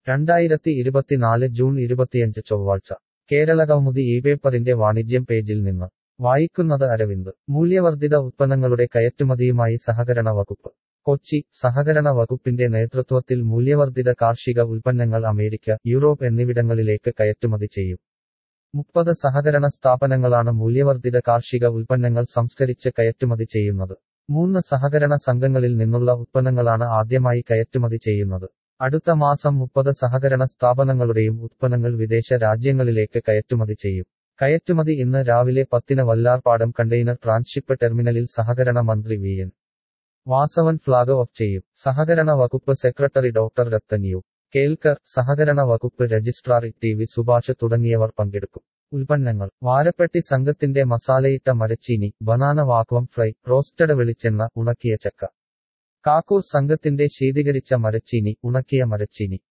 രണ്ടായിരത്തി ഇരുപത്തിനാല് ജൂൺ ഇരുപത്തിയഞ്ച് ചൊവ്വാഴ്ച കേരള കൗമുദി ഈ പേപ്പറിന്റെ വാണിജ്യം പേജിൽ നിന്ന് വായിക്കുന്നത് അരവിന്ദ് മൂല്യവർദ്ധിത ഉത്പന്നങ്ങളുടെ കയറ്റുമതിയുമായി സഹകരണ വകുപ്പ് കൊച്ചി സഹകരണ വകുപ്പിന്റെ നേതൃത്വത്തിൽ മൂല്യവർദ്ധിത കാർഷിക ഉൽപ്പന്നങ്ങൾ അമേരിക്ക യൂറോപ്പ് എന്നിവിടങ്ങളിലേക്ക് കയറ്റുമതി ചെയ്യും മുപ്പത് സഹകരണ സ്ഥാപനങ്ങളാണ് മൂല്യവർദ്ധിത കാർഷിക ഉൽപ്പന്നങ്ങൾ സംസ്കരിച്ച് കയറ്റുമതി ചെയ്യുന്നത് മൂന്ന് സഹകരണ സംഘങ്ങളിൽ നിന്നുള്ള ഉത്പന്നങ്ങളാണ് ആദ്യമായി കയറ്റുമതി ചെയ്യുന്നത് അടുത്ത മാസം മുപ്പത് സഹകരണ സ്ഥാപനങ്ങളുടെയും ഉത്പന്നങ്ങൾ വിദേശ രാജ്യങ്ങളിലേക്ക് കയറ്റുമതി ചെയ്യും കയറ്റുമതി ഇന്ന് രാവിലെ പത്തിന് വല്ലാർപാടം കണ്ടെയ്നർ ട്രാൻസ്ഷിപ്പ് ടെർമിനലിൽ സഹകരണ മന്ത്രി V N Vasavan flag off ചെയ്യും സഹകരണ വകുപ്പ് സെക്രട്ടറി ഡോക്ടർ രത്തന്യു കേൽക്കർ സഹകരണ വകുപ്പ് രജിസ്ട്രാർ ടി വി സുഭാഷ് തുടങ്ങിയവർ പങ്കെടുക്കും ഉൽപ്പന്നങ്ങൾ വാരപ്പെട്ടി സംഘത്തിന്റെ മസാലയിട്ട മരച്ചീനി ബനാന വാക്വം ഫ്രൈ റോസ്റ്റഡ് വെളിച്ചെണ്ണ ഉണക്കിയ ചക്ക കാക്കൂർ സംഘത്തിന്റെ ശീതീകരിച്ച മരച്ചീനി ഉണക്കിയ മരച്ചീനി